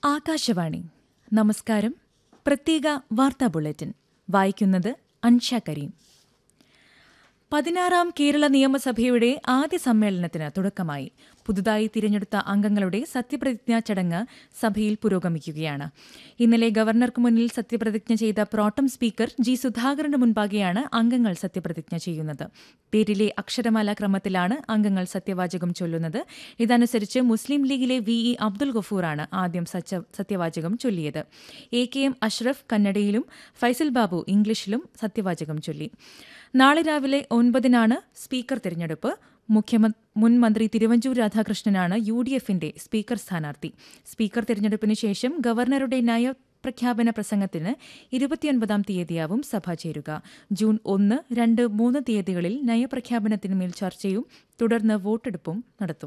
ആകാശവാണി നമസ്കാരം പ്രത്യേക വാർത്താ ബുള്ളറ്റിൻ വായിക്കുന്നത് അൻഷ കരീം പതിനാറാം കേരള നിയമസഭയുടെ ആദ്യ സമ്മേളനത്തിന് തുടക്കമായി പുതുതായി തിരഞ്ഞെടുത്ത അംഗങ്ങളുടെ സത്യപ്രതിജ്ഞാ ചടങ്ങ് സഭയിൽ പുരോഗമിക്കുകയാണ് ഇന്നലെ ഗവർണർക്ക് മുന്നിൽ സത്യപ്രതിജ്ഞ ചെയ്ത പ്രോട്ടം സ്പീക്കർ ജി സുധാകരന്റെ മുൻപാകെയാണ് അംഗങ്ങൾ സത്യപ്രതിജ്ഞ ചെയ്യുന്നത് പേരിലെ അക്ഷരമാല ക്രമത്തിലാണ് അംഗങ്ങൾ സത്യവാചകം ചൊല്ലുന്നത് ഇതനുസരിച്ച് മുസ്ലിം ലീഗിലെ വി ഇ അബ്ദുൽ ഗഫൂറാണ് ആദ്യം സച്ച- സത്യവാചകം ചൊല്ലിയത് എ കെ എം അഷ്റഫ് കന്നഡയിലും ഫൈസൽ ബാബു ഇംഗ്ലീഷിലും സത്യവാചകം ചൊല്ലി നാളെ രാവിലെ ഒൻപതിനാണ് സ്പീക്കർ തിരഞ്ഞെടുപ്പ് മുഖ്യമന്ത്രി മുൻ മന്ത്രി തിരുവഞ്ചൂർ രാധാകൃഷ്ണനാണ് യു ഡി എഫിന്റെ സ്പീക്കർ സ്ഥാനാർത്ഥി സ്പീക്കർ തിരഞ്ഞെടുപ്പിന് ശേഷം ഗവർണറുടെ നയപ്രഖ്യാപന പ്രസംഗത്തിന് ഇരുപത്തിയൊൻപതാം തീയതിയാവും സഭ ചേരുക ജൂൺ ഒന്ന് രണ്ട് മൂന്ന് തീയതികളിൽ നയപ്രഖ്യാപനത്തിന്മേൽ ചർച്ചയും തുടർന്ന് വോട്ടെടുപ്പും നടത്തും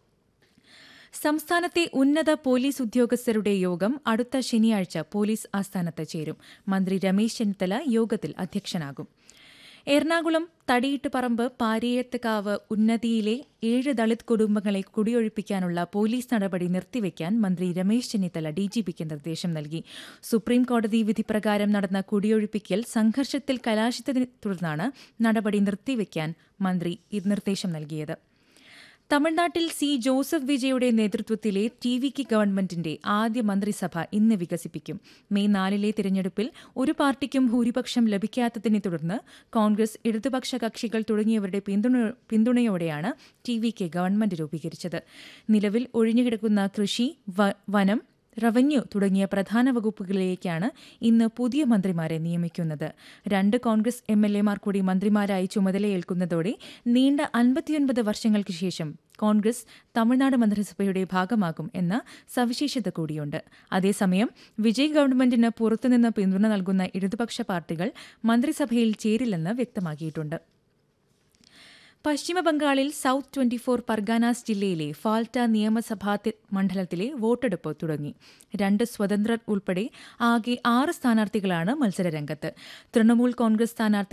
സംസ്ഥാനത്തെ ഉന്നത പോലീസ് ഉദ്യോഗസ്ഥരുടെ യോഗം അടുത്ത ശനിയാഴ്ച പോലീസ് ആസ്ഥാനത്ത് ചേരും മന്ത്രി രമേശ് ചെന്നിത്തല യോഗത്തിൽ അധ്യക്ഷനാകും എറണാകുളം തടിയിട്ട് പറമ്പ് പാരിയത്തുകാവ് ഉന്നതിയിലെ ഏഴ് ദളിത് കുടുംബങ്ങളെ കുടിയൊഴിപ്പിക്കാനുള്ള പോലീസ് നടപടി നിർത്തിവെക്കാൻ മന്ത്രി രമേശ് ചെന്നിത്തല ഡിജിപിക്ക് നിർദ്ദേശം നൽകി സുപ്രീം കോടതി വിധി പ്രകാരം നടന്ന കുടിയൊഴിപ്പിക്കൽ സംഘർഷത്തിൽ കലാശിച്ചതിനെ തുടർന്നാണ് നടപടി നിർത്തിവെക്കാൻ മന്ത്രി ഈ നിർദ്ദേശം നൽകിയത് തമിഴ്നാട്ടിൽ സി ജോസഫ് വിജയുടെ നേതൃത്വത്തിലെ ടി വി കെ ഗവൺമെന്റിന്റെ ആദ്യ മന്ത്രിസഭ ഇന്ന് വികസിപ്പിക്കും മെയ് നാലിലെ തിരഞ്ഞെടുപ്പിൽ ഒരു പാർട്ടിക്കും ഭൂരിപക്ഷം ലഭിക്കാത്തതിനെ തുടർന്ന് കോൺഗ്രസ് ഇടതുപക്ഷ കക്ഷികൾ തുടങ്ങിയവരുടെ പിന്തുണ പിന്തുണയോടെയാണ് ടി വി കെ ഗവൺമെന്റ് രൂപീകരിച്ചത് നിലവിൽ ഒഴിഞ്ഞുകിടക്കുന്ന കൃഷി വ- വനം റവന്യൂ തുടങ്ങിയ പ്രധാന വകുപ്പുകളിലേക്കാണ് ഇന്ന് പുതിയ മന്ത്രിമാരെ നിയമിക്കുന്നത് രണ്ട് കോൺഗ്രസ് എം എൽ എമാർ കൂടി മന്ത്രിമാരായി ചുമതലയേൽക്കുന്നതോടെ നീണ്ട അൻപത്തിയൊൻപത് വർഷങ്ങൾക്ക് ശേഷം കോൺഗ്രസ് തമിഴ്നാട് മന്ത്രിസഭയുടെ ഭാഗമാകും എന്ന സവിശേഷത കൂടിയുണ്ട് അതേസമയം വിജയ് ഗവൺമെന്റിന് പുറത്തുനിന്ന് പിന്തുണ നൽകുന്ന ഇടതുപക്ഷ പാർട്ടികൾ മന്ത്രിസഭയിൽ ചേരില്ലെന്ന് വ്യക്തമാക്കിയിട്ടുണ്ട് പശ്ചിമബംഗാളിൽ സൌത്ത് ട്വന്റി ഫോർ പർഗാനാസ് ജില്ലയിലെ ഫാൽട്ട നിയമസഭാ തി- മണ്ഡലത്തിലെ വോട്ടെടുപ്പ് തുടങ്ങി രണ്ട് സ്വതന്ത്രർ ഉൾപ്പെടെ ആകെ ആറ് സ്ഥാനാർത്ഥികളാണ് മത്സരരംഗത്ത് തൃണമൂൽ കോൺഗ്രസ് സ്ഥാനാർത്ഥി